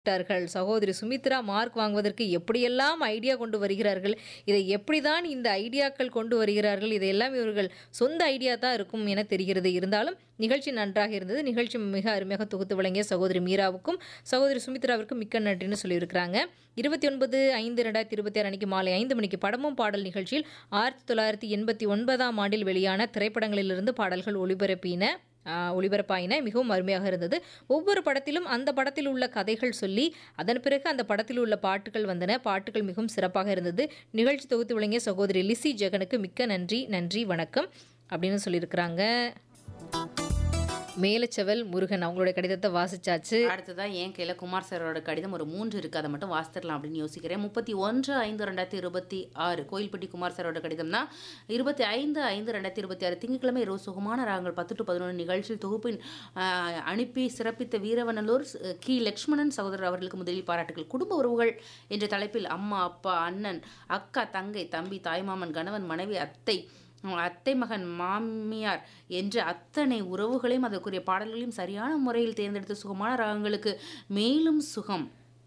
விட்டார்கள் சகோதரி சுமித்ரா மார்க் வாங்குவதற்கு எப்படியெல்லாம் ஐடியா கொண்டு வருகிறார்கள் இதை எப்படிதான் இந்த ஐடியாக்கள் கொண்டு வருகிறார்கள் இதையெல்லாம் இவர்கள் சொந்த ஐடியா தான் இருக்கும் என தெரிகிறது இருந்தாலும் நிகழ்ச்சி நன்றாக இருந்தது நிகழ்ச்சி மிக அருமையாக தொகுத்து வழங்கிய சகோதரி மீராவுக்கும் சகோதரி சுமித்ராவிற்கும் மிக்க நன்றின்னு சொல்லியிருக்கிறாங்க இருபத்தி ஒன்பது ஐந்து ரெண்டாயிரத்தி இருபத்தி ஆறு அன்னைக்கு மாலை ஐந்து மணிக்கு படமும் பாடல் நிகழ்ச்சியில் ஆயிரத்தி தொள்ளாயிரத்தி எண்பத்தி ஒன்பதாம் ஆண்டில் வெளியான திரைப்படங்களிலிருந்து பாடல்கள் ஒளிபரப்பின ஆஹ் ஒளிபரப்பாயின மிகவும் அருமையாக இருந்தது ஒவ்வொரு படத்திலும் அந்த படத்தில் உள்ள கதைகள் சொல்லி அதன் பிறகு அந்த படத்தில் உள்ள பாட்டுகள் வந்தன பாட்டுகள் மிகவும் சிறப்பாக இருந்தது நிகழ்ச்சி தொகுத்து வழங்கிய சகோதரி லிசி ஜெகனுக்கு மிக்க நன்றி நன்றி வணக்கம் அப்படின்னு சொல்லியிருக்கிறாங்க மேலச்செவல் முருகன் அவங்களுடைய கடிதத்தை வாசிச்சாச்சு அடுத்ததா என் கையில குமார் சாரோட கடிதம் ஒரு மூன்று இருக்கு அதை மட்டும் வாசித்திரலாம் அப்படின்னு யோசிக்கிறேன் முப்பத்தி ஒன்று ஐந்து ரெண்டாயிரத்தி இருபத்தி ஆறு கோயில்பட்டி குமார் சாரோட கடிதம் தான் இருபத்தி ஐந்து ஐந்து ரெண்டாயிரத்தி இருபத்தி ஆறு திங்கட்கிழமை இரவு சுகமான ராகங்கள் பத்து டு பதினொன்று நிகழ்ச்சியில் தொகுப்பின் ஆஹ், அனுப்பி சிறப்பித்த வீரவனலூர் ஸ்- கி லக்ஷ்மணன் சகோதரர் அவர்களுக்கு முதலில் பாராட்டுகள் குடும்ப உறவுகள் என்ற தலைப்பில் அம்மா அப்பா அண்ணன் அக்கா தங்கை தம்பி தாய்மாமன் கணவன் மனைவி அத்தை அத்தை மகன் மாமியார் என்ற அத்தனை உறவுகளையும் அதற்குரிய பாடல்களையும் சரியான முறையில் தேர்ந்தெடுத்து சுகமான ராகங்களுக்கு மேலும் சுகம்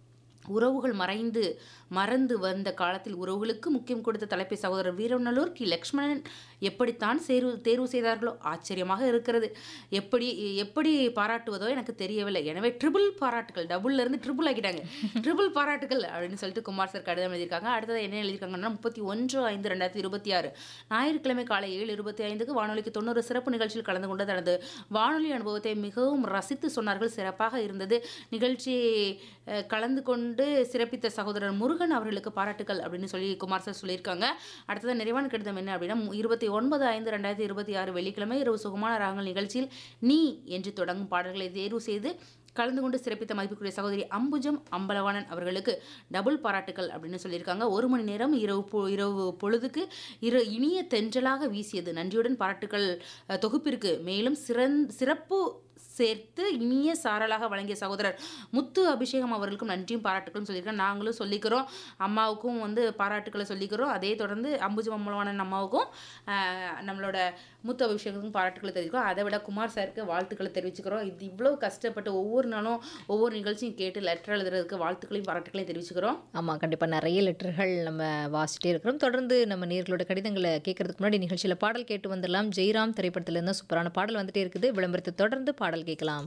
உறவுகள் மறைந்து மறந்து வந்த காலத்தில் உறவுகளுக்கு முக்கியம் கொடுத்த தலைப்பை சகோதரர் வீரநல்லூர் கி லக்ஷ்மணன் எப்படித்தான் தேர்வு தேர்வு செய்தார்களோ ஆச்சரியமாக இருக்கிறது எப்படி எப்படி பாராட்டுவதோ எனக்கு தெரியவில்லை எனவே ட்ரிபிள் பாராட்டுகள் டபுள்ல இருந்து ட்ரிபிள் ஆக்கிட்டாங்க ட்ரிபிள் பாராட்டுகள் அப்படின்னு சொல்லிட்டு குமார் சார் கடிதம் எழுதியிருக்காங்க அடுத்தது என்ன எழுதியிருக்காங்கன்னா முப்பத்தி ஒன்று ஐந்து ரெண்டாயிரத்தி இருபத்தி ஆறு ஞாயிற்றுக்கிழமை காலை ஏழு இருபத்தி ஐந்துக்கு வானொலிக்கு தொண்ணூறு சிறப்பு நிகழ்ச்சியில் கலந்து கொண்டு தனது வானொலி அனுபவத்தை மிகவும் ரசித்து சொன்னார்கள் சிறப்பாக இருந்தது நிகழ்ச்சி அஹ், கலந்து கொண்டு சிறப்பித்த சகோதரர் முருகன் அவர்களுக்கு பாராட்டுகள் அப்படின்னு சொல்லி குமார் சார் சொல்லியிருக்காங்க அடுத்தது நிறைவான கடிதம் என்ன அப்படின்னா இருபத்தி ஒன்பது ஐந்து ரெண்டாயிரத்தி இருபத்தி ஆறு வெள்ளிக்கிழமை இரவு சுகமான ராகங்கள் நிகழ்ச்சியில் நீ என்று தொடங்கும் பாடல்களை தேர்வு செய்து கலந்து கொண்டு சிறப்பித்த மதிப்புக்குரிய சகோதரி அம்புஜம் அம்பலவாணன் அவர்களுக்கு டபுள் பாராட்டுகள் அப்படின்னு சொல்லியிருக்காங்க ஒரு மணி நேரம் இரவு பொ- இரவு பொழுதுக்கு இரு இனிய தென்றலாக வீசியது நன்றியுடன் பாராட்டுகள் அஹ், தொகுப்பிற்கு மேலும் சிறந் சிறப்பு சேர்த்து இனிய சாரலாக வழங்கிய சகோதரர் முத்து அபிஷேகம் அவர்களுக்கும் நன்றியும் பாராட்டுகளும் சொல்லியிருக்கோம் நாங்களும் சொல்லிக்கிறோம் அம்மாவுக்கும் வந்து பாராட்டுக்களை சொல்லிக்கிறோம் அதே தொடர்ந்து அம்புஜம் அம்மலவாணன் அம்மாவுக்கும் ஆஹ், நம்மளோட முத்து அபிஷேகத்துக்கும் பாராட்டுக்களை தெரிவிக்கிறோம் அதை விட குமார் சாருக்கு வாழ்த்துக்களை தெரிவிச்சுக்கிறோம் இது இவ்வளோ கஷ்டப்பட்டு ஒவ்வொரு நாளும் ஒவ்வொரு நிகழ்ச்சியும் கேட்டு லெட்டர் எழுதுறதுக்கு வாழ்த்துக்களையும் பாராட்டுக்களையும் தெரிவிச்சுக்கிறோம் ஆமாம் கண்டிப்பாக நிறைய லெட்டர்கள் நம்ம வாசிட்டே இருக்கிறோம் தொடர்ந்து நம்ம நேர்களோட கடிதங்களை கேட்கறதுக்கு முன்னாடி நிகழ்ச்சியில் பாடல் கேட்டு வந்துடலாம் ஜெய்ராம் திரைப்படத்துல இருந்து சூப்பரான பாடல் வந்துட்டே இருக்குது விளம்பரத்தை தொடர்ந்து பாடல் கேட்கலாம்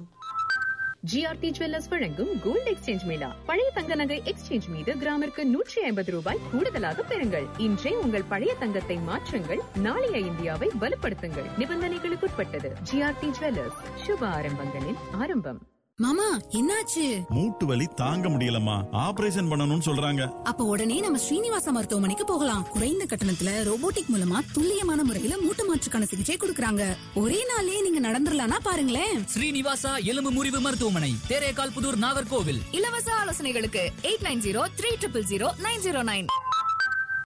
ஜிஆர்டி ஜுவல்லர்ஸ் வழங்கும் கோல்ட் எக்ஸ்சேஞ்ச் மேளா பழைய தங்க நகை எக்ஸ்சேஞ்ச் மீது கிராமிற்கு நூற்றி ஐம்பது ரூபாய் கூடுதலாக பெறுங்கள் இன்றே உங்கள் பழைய தங்கத்தை மாற்றுங்கள் நாளைய இந்தியாவை வலுப்படுத்துங்கள் நிபந்தனைகளுக்குட்பட்டது ஜிஆர்டி ஜுவல்லர்ஸ் சுப ஆரம்பங்களின் ஆரம்பம் மாமா என்னாச்சு மூட்டு வலி தாங்க முடியலம்மா ஆபரேஷன் பண்ணணும்னு சொல்றாங்க அப்ப உடனே நம்ம ஸ்ரீனிவாசா மருத்துவமனைக்கு போகலாம் குறைந்த கட்டணத்துல ரோபோட்டிக் மூலமா துல்லியமான முறையில மூட்டு மாற்றுக்கான சிகிச்சை கொடுக்கறாங்க ஒரே நாள்லயே நீங்க நடந்துடலாம்னா பாருங்களேன் ஸ்ரீனிவாசா எலும்பு முறிவு மருத்துவமனை தேரேகால் புதூர் நாகர்கோவில் இலவச ஆலோசனைகளுக்கு eight nine zero three triple zero nine zero nine